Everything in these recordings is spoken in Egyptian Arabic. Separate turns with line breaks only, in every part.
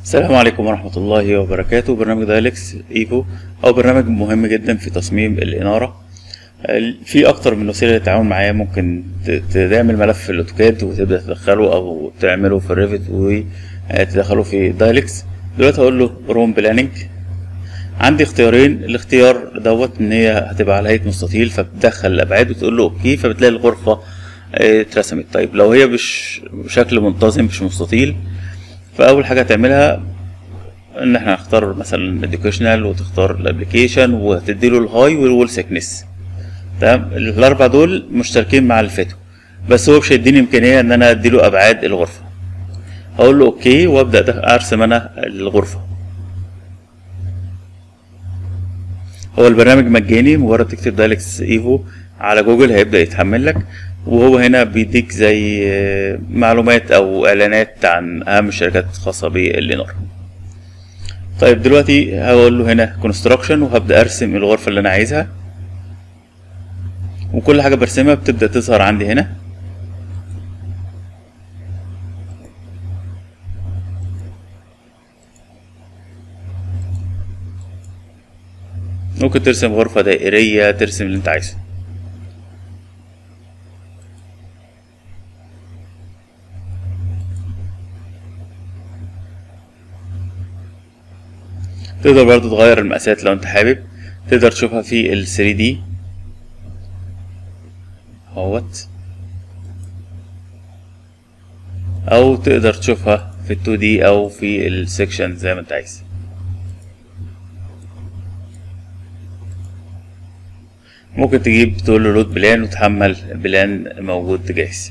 السلام عليكم ورحمة الله وبركاته برنامج دايلكس ايفو او برنامج مهم جدا في تصميم الانارة ال- في اكتر من وسيلة للتعامل معاه ممكن ت- ت- تعمل ملف في الاوتوكاد وتبدأ تدخله او تعمله في الريفت وتدخله في دايلكس دلوقتي هقول له روم بلاننج عندي اختيارين الاختيار دوت ان هي هتبقى على هيئة مستطيل فبتدخل الابعاد وتقول له اوكي فبتلاقي الغرفة اه، اترسمت طيب لو هي مش بشكل منتظم مش مستطيل فاول حاجه هتعملها ان احنا هنختار مثلا educational وتختار الابلكيشن وهتديله الهاي والوول سيكنس تمام الاربع دول مشتركين مع اللي فاتوا بس هو مش هيديني امكانيه ان انا اديله ابعاد الغرفه هقول له اوكي وابدا ده ارسم انا الغرفه هو البرنامج مجاني مجرد تكتب دايلكس ايفو على جوجل هيبدا يتحمل لك وهو هنا بيديك زي آه، معلومات او اعلانات عن اهم الشركات الخاصه بالاناره طيب دلوقتي هقول له هنا كونستراكشن وهبدا ارسم الغرفه اللي انا عايزها وكل حاجه برسمها بتبدا تظهر عندي هنا ممكن ترسم غرفه دائريه ترسم اللي انت عايزه تقدر برضو تغير المقاسات لو انت حابب تقدر تشوفها في ال 3 دي اهوت او تقدر تشوفها في ال 2 دي او في السكشن زي ما انت عايز ممكن تجيب تقول له لود بلان وتحمل بلان موجود جاهز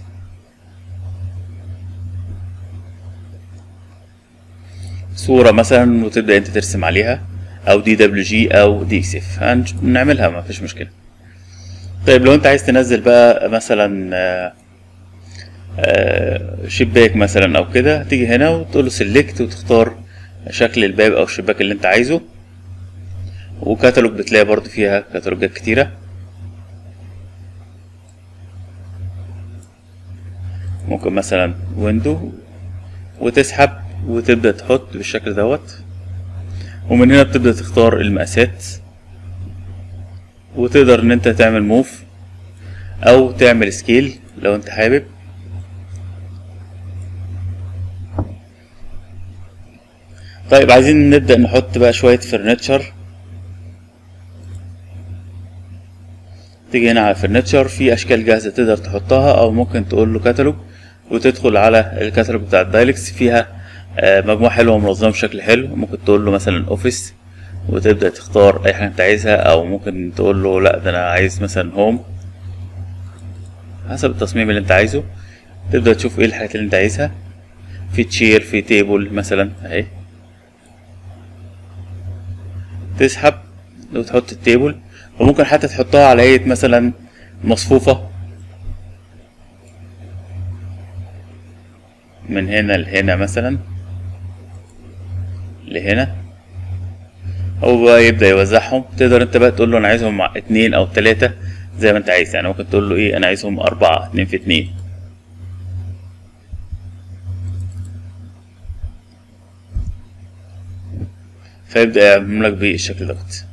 صورة مثلا وتبدأ انت ترسم عليها او دي دبليو جي او دي اكس اف هنعملها ما فيش مشكلة طيب لو انت عايز تنزل بقى مثلا آه، آه، شباك مثلا او كده هتيجي هنا وتقول له سيلكت وتختار شكل الباب او الشباك اللي انت عايزه وكتالوج بتلاقي برضو فيها كتالوجات كتيرة ممكن مثلا ويندو وتسحب وتبدأ تحط بالشكل دوت ومن هنا بتبدأ تختار المقاسات وتقدر ان انت تعمل موف او تعمل سكيل لو انت حابب طيب عايزين نبدأ نحط بقى شوية فرنتشر تيجي هنا على فرنتشر في اشكال جاهزة تقدر تحطها او ممكن تقول له كتالوج وتدخل على الكتالوج بتاع الدايلكس فيها آه، مجموعة حلوة ومنظمة بشكل حلو ممكن تقول له مثلا اوفيس وتبدأ تختار اي حاجة انت عايزها او ممكن تقول له لا ده انا عايز مثلا هوم حسب التصميم اللي انت عايزه تبدأ تشوف ايه الحاجات اللي انت عايزها في تشير في تيبل مثلا اهي تسحب وتحط التيبل وممكن حتى تحطها على هيئة مثلا مصفوفة من هنا لهنا مثلا لهنا هو بقى يبدأ يوزعهم تقدر انت بقى تقول له انا عايزهم مع اتنين او تلاتة زي ما انت عايز يعني ممكن تقول له ايه انا عايزهم اربعة اتنين في اتنين فيبدأ يعمل لك بالشكل دوت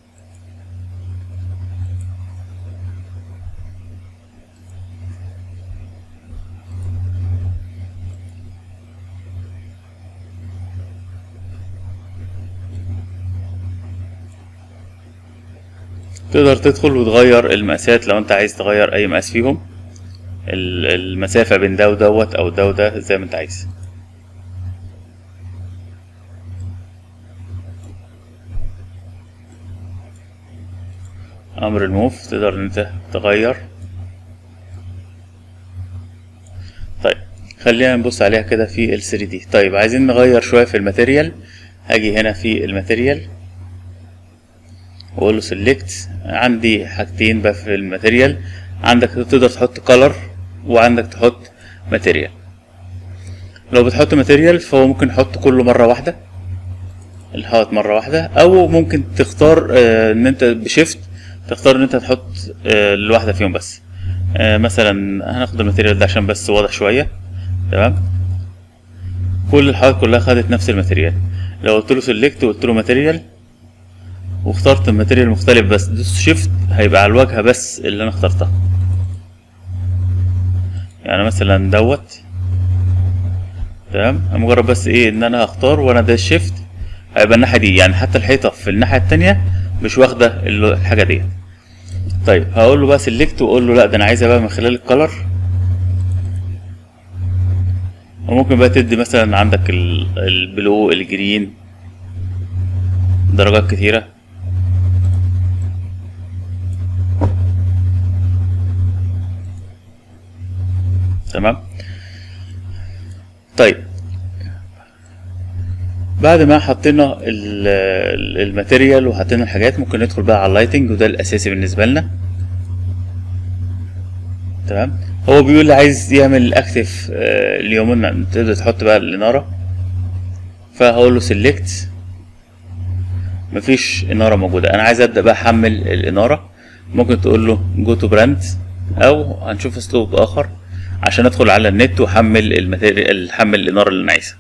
تقدر تدخل وتغير المقاسات لو انت عايز تغير اي مقاس فيهم ال- المسافة بين ده ودوت او ده وده زي ما انت عايز امر الموف تقدر ان انت تغير طيب خلينا نبص عليها كده في ال 3 دي طيب عايزين نغير شوية في الماتيريال هاجي هنا في الماتيريال واقول له سيلكت عندي حاجتين بقى في الماتيريال عندك تقدر تحط كولر وعندك تحط ماتيريال لو بتحط ماتيريال فهو ممكن يحط كله مرة واحدة الحائط مرة واحدة او ممكن تختار آه، ان انت بشيفت تختار ان انت تحط آه، الواحدة فيهم بس آه، مثلا هناخد الماتيريال ده عشان بس واضح شوية تمام كل الحوائط كلها خدت نفس الماتيريال لو قلت له سيلكت وقلت له ماتيريال واخترت الماتيريال مختلف بس دوس شيفت هيبقى على الواجهه بس اللي انا اخترتها يعني مثلا دوت تمام مجرد بس ايه ان انا هختار وانا ده شيفت هيبقى الناحيه دي يعني حتى الحيطه في الناحيه التانية مش واخده الحاجه ديت طيب هقول له بقى سيلكت واقول له لا ده انا عايزها بقى من خلال الكلر وممكن بقى تدي مثلا عندك البلو الجرين درجات كتيرة تمام طيب بعد ما حطينا الماتيريال وحطينا الحاجات ممكن ندخل بقى على اللايتنج وده الاساسي بالنسبه لنا تمام هو بيقول لي عايز يعمل اكتف اليومين تقدر تحط بقى الاناره فهقول له سيلكت مفيش اناره موجوده انا عايز ابدا بقى احمل الاناره ممكن تقول له جو تو براند او هنشوف اسلوب اخر عشان ادخل على النت واحمل الماتيريال احمل الاناره اللي انا عايزها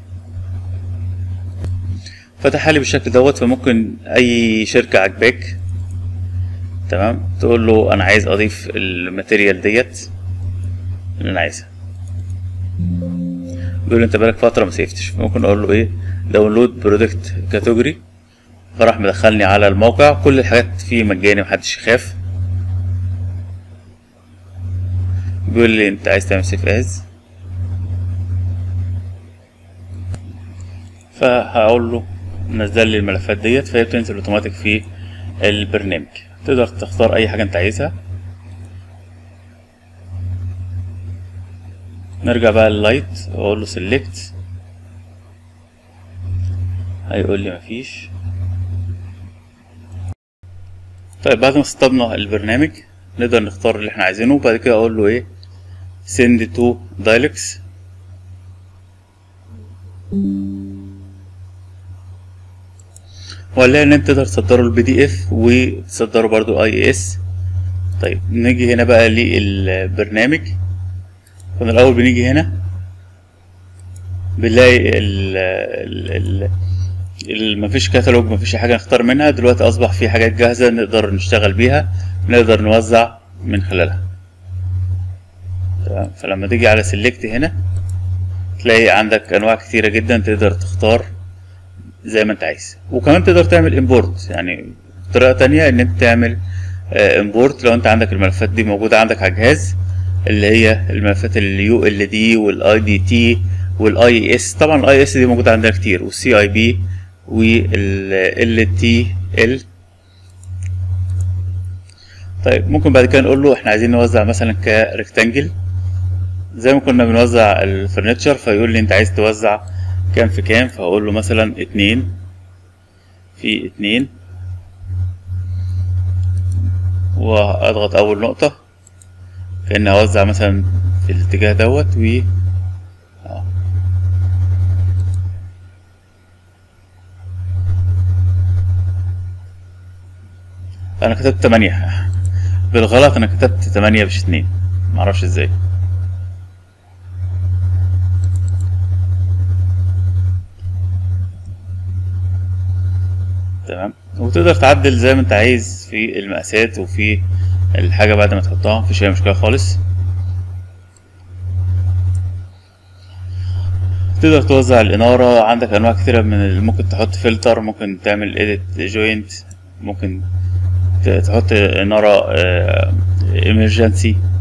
فتح لي بالشكل دوت فممكن اي شركه عجباك تمام تقول له انا عايز اضيف الماتيريال ديت اللي انا عايزها بيقول لي انت بقالك فتره ما سيفتش فممكن اقول له ايه داونلود برودكت كاتيجوري فراح مدخلني على الموقع كل الحاجات فيه مجاني محدش يخاف بيقول لي انت عايز تعمل سيف از فهقول له نزل لي الملفات ديت فهي بتنزل اوتوماتيك في البرنامج تقدر تختار اي حاجه انت عايزها نرجع بقى لللايت واقول له سيلكت هيقول لي مفيش طيب بعد ما سطبنا البرنامج نقدر نختار اللي احنا عايزينه وبعد كده اقول له ايه send to dialects ولا ان انت تقدر تصدره البي دي اف وتصدره برضو اي اس طيب نيجي هنا بقى للبرنامج كنا الاول بنيجي هنا بنلاقي ال ال ال مفيش كتالوج مفيش حاجه نختار منها دلوقتي اصبح في حاجات جاهزه نقدر نشتغل بيها نقدر نوزع من خلالها تمام فلما تيجي على سيلكت هنا تلاقي عندك انواع كتيره جدا تقدر تختار زي ما انت عايز وكمان تقدر تعمل امبورت يعني طريقه تانية ان انت تعمل امبورت لو انت عندك الملفات دي موجوده عندك على الجهاز اللي هي الملفات اليو ال دي والاي دي تي والاي اس طبعا الاي اس دي موجوده عندنا كتير والسي اي بي وال تي ال طيب ممكن بعد كده نقول له احنا عايزين نوزع مثلا كريكتانجل زي ما كنا بنوزع الفرنتشر فيقول لي انت عايز توزع كام في كام فهقول له مثلا اتنين في اتنين واضغط اول نقطة كأني هوزع مثلا في الاتجاه دوت و انا كتبت تمانية بالغلط انا كتبت تمانية مش اتنين معرفش ازاي تمام وتقدر تعدل زي ما انت عايز في المقاسات وفي الحاجة بعد ما تحطها مفيش اي مشكلة خالص تقدر توزع الإنارة عندك أنواع كتيرة من اللي ممكن تحط فلتر ممكن تعمل edit جوينت ممكن تحط إنارة emergency